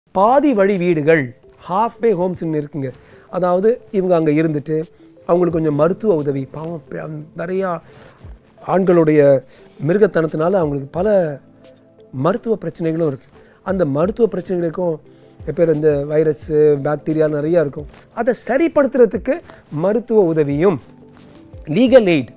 பாதி வழி வீடுகள் ஹாஃப்வே ஹோம்ஸ்னு இருக்குங்க அதாவது இவங்க அங்கே இருந்துட்டு அவங்களுக்கு கொஞ்சம் மருத்துவ உதவி பாவம் ப- நிறையா ஆண்களுடைய மிருகத்தனத்தினால அவங்களுக்கு பல மருத்துவ பிரச்சனைகளும் இருக்குது அந்த மருத்துவ பிரச்சனைகளுக்கும் பேர் இந்த வைரஸ்ஸு பாக்டீரியா நிறையா இருக்கும் அதை சரிப்படுத்துறதுக்கு மருத்துவ உதவியும் லீகல் எய்ட்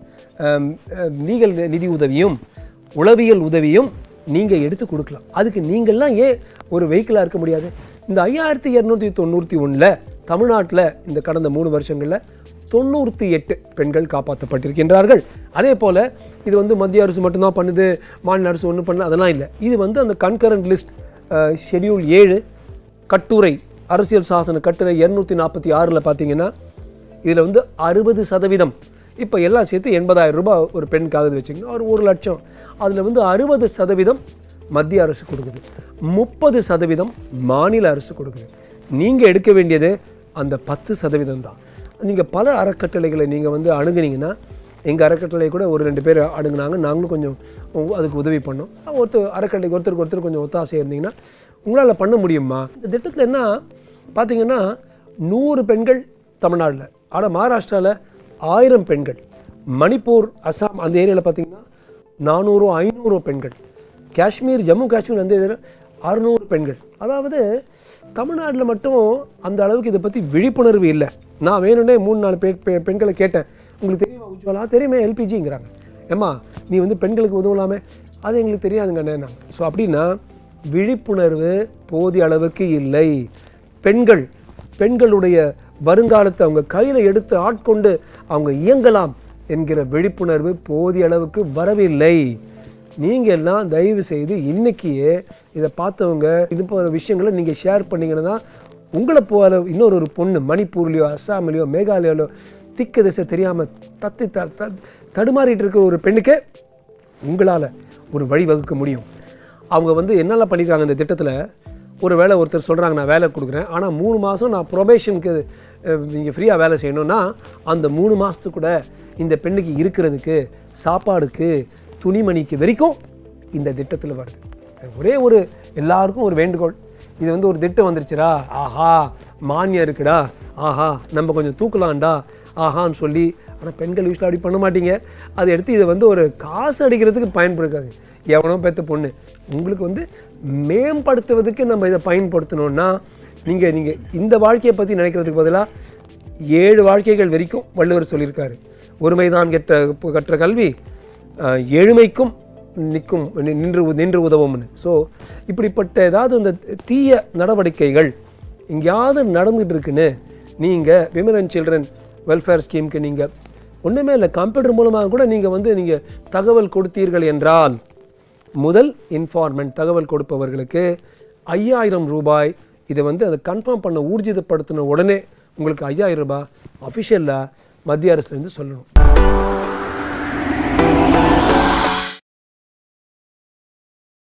லீகல் நிதி உதவியும் உளவியல் உதவியும் நீங்கள் எடுத்து கொடுக்கலாம் அதுக்கு நீங்கள்லாம் ஏன் ஒரு வெஹிக்கிளாக இருக்க முடியாது இந்த ஐயாயிரத்தி இரநூத்தி தொண்ணூற்றி ஒன்றில் தமிழ்நாட்டில் இந்த கடந்த மூணு வருஷங்களில் தொண்ணூற்றி எட்டு பெண்கள் காப்பாற்றப்பட்டிருக்கின்றார்கள் அதே போல் இது வந்து மத்திய அரசு மட்டும்தான் பண்ணுது மாநில அரசு ஒன்றும் பண்ணல அதெல்லாம் இல்லை இது வந்து அந்த கன்கரண்ட் லிஸ்ட் ஷெட்யூல் ஏழு கட்டுரை அரசியல் சாசன கட்டுரை இரநூத்தி நாற்பத்தி ஆறில் பார்த்தீங்கன்னா இதில் வந்து அறுபது சதவீதம் இப்போ எல்லாம் சேர்த்து எண்பதாயிரம் ரூபாய் ஒரு பெண்ணுக்காகுது வச்சுங்க ஒரு ஒரு லட்சம் அதில் வந்து அறுபது சதவீதம் மத்திய அரசு கொடுக்குது முப்பது சதவீதம் மாநில அரசு கொடுக்குது நீங்கள் எடுக்க வேண்டியது அந்த பத்து சதவீதம் தான் நீங்கள் பல அறக்கட்டளைகளை நீங்கள் வந்து அணுகுனீங்கன்னா எங்கள் அறக்கட்டளை கூட ஒரு ரெண்டு பேர் அணுகுனாங்க நாங்களும் கொஞ்சம் உ- அதுக்கு உதவி பண்ணோம் ஒருத்தர் அறக்கட்டளைக்கு ஒருத்தருக்கு ஒருத்தர் கொஞ்சம் ஒத்தாசை இருந்தீங்கன்னா உங்களால் பண்ண முடியுமா இந்த திட்டத்தில் என்ன பார்த்தீங்கன்னா நூறு பெண்கள் தமிழ்நாட்டில் ஆனால் மகாராஷ்டிராவில் ஆயிரம் பெண்கள் மணிப்பூர் அஸ்ஸாம் அந்த ஏரியாவில் பார்த்தீங்கன்னா நானூறு ஐநூறு பெண்கள் காஷ்மீர் ஜம்மு காஷ்மீர் அந்த ஏரியாவில் அறுநூறு பெண்கள் அதாவது தமிழ்நாட்டில் மட்டும் அந்த அளவுக்கு இதை பற்றி விழிப்புணர்வு இல்லை நான் வேணும்னே மூணு நாலு பெ பெ- பெண்களை கேட்டேன் உங்களுக்கு தெரியுமா உஜ்வாலா தெரியுமே எல்பிஜிங்கிறாங்க ஏம்மா நீ வந்து பெண்களுக்கு உதவலாமே அது எங்களுக்கு தெரியாதுங்கண்ணே நாங்கள் ஸோ அப்படின்னா விழிப்புணர்வு போதிய அளவுக்கு இல்லை பெண்கள் பெண்களுடைய வருங்காலத்தை அவங்க கையில் எடுத்து ஆட்கொண்டு அவங்க இயங்கலாம் என்கிற விழிப்புணர்வு போதிய அளவுக்கு வரவில்லை நீங்கள் எல்லாம் தயவு செய்து இன்னைக்கியே இதை பார்த்தவங்க இது போன்ற விஷயங்களை நீங்கள் ஷேர் பண்ணீங்கன்னா தான் உங்களை போல இன்னொரு ஒரு பொண்ணு மணிப்பூர்லேயோ அஸ்ஸாம்லேயோ மேகாலயாவிலோ திக்கு திசை தெரியாமல் தத்தி த த- தடுமாறிட்டு இருக்க ஒரு பெண்ணுக்கு உங்களால் ஒரு வழி வகுக்க முடியும் அவங்க வந்து என்னெல்லாம் பண்ணியிருக்காங்க இந்த திட்டத்தில் ஒரு வேளை ஒருத்தர் சொல்கிறாங்க நான் வேலை கொடுக்குறேன் ஆனால் மூணு மாதம் நான் ப்ரொபேஷனுக்கு நீங்கள் ஃப்ரீயாக வேலை செய்யணும்னா அந்த மூணு மாதத்துக்கு கூட இந்த பெண்ணுக்கு இருக்கிறதுக்கு சாப்பாடுக்கு துணிமணிக்கு வரைக்கும் இந்த திட்டத்தில் வருது ஒரே ஒரு எல்லாருக்கும் ஒரு வேண்டுகோள் இது வந்து ஒரு திட்டம் வந்துருச்சுடா ஆஹா மானியம் இருக்குடா ஆஹா நம்ம கொஞ்சம் தூக்கலாம்டா ஆஹான்னு சொல்லி ஆனால் பெண்கள் யூஸ்வலாக அப்படி பண்ண மாட்டீங்க அதை எடுத்து இதை வந்து ஒரு காசு அடிக்கிறதுக்கு பயன்படுத்தாது எவனோ பெத்த பொண்ணு உங்களுக்கு வந்து மேம்படுத்துவதுக்கு நம்ம இதை பயன்படுத்தணும்னா நீங்கள் நீங்கள் இந்த வாழ்க்கையை பற்றி நினைக்கிறதுக்கு பதிலாக ஏழு வாழ்க்கைகள் வரைக்கும் வள்ளுவர் சொல்லியிருக்காரு ஒருமைதான் கெட்ட கற்ற கல்வி அஹ், ஏழ்மைக்கும் நிற்கும் நி- நின்று உ- நின்று உதவும்னு ஸோ இப்படிப்பட்ட ஏதாவது இந்த தீய நடவடிக்கைகள் எங்கேயாவது நடந்துட்டு இருக்குன்னு நீங்கள் விமன் அண்ட் சில்ட்ரன் வெல்ஃபேர் ஸ்கீமுக்கு நீங்கள் ஒன்றுமே இல்லை கம்ப்யூட்டர் மூலமாக கூட நீங்கள் வந்து நீங்கள் தகவல் கொடுத்தீர்கள் என்றால் முதல் இன்ஃபார்மெண்ட் தகவல் கொடுப்பவர்களுக்கு ஐயாயிரம் ரூபாய் இதை வந்து அதை கன்ஃபார்ம் பண்ண ஊர்ஜிதப்படுத்தின உடனே உங்களுக்கு ஐயாயிரம் ரூபாய் அஃபிஷியலாக மத்திய அரசுலேருந்து சொல்லணும்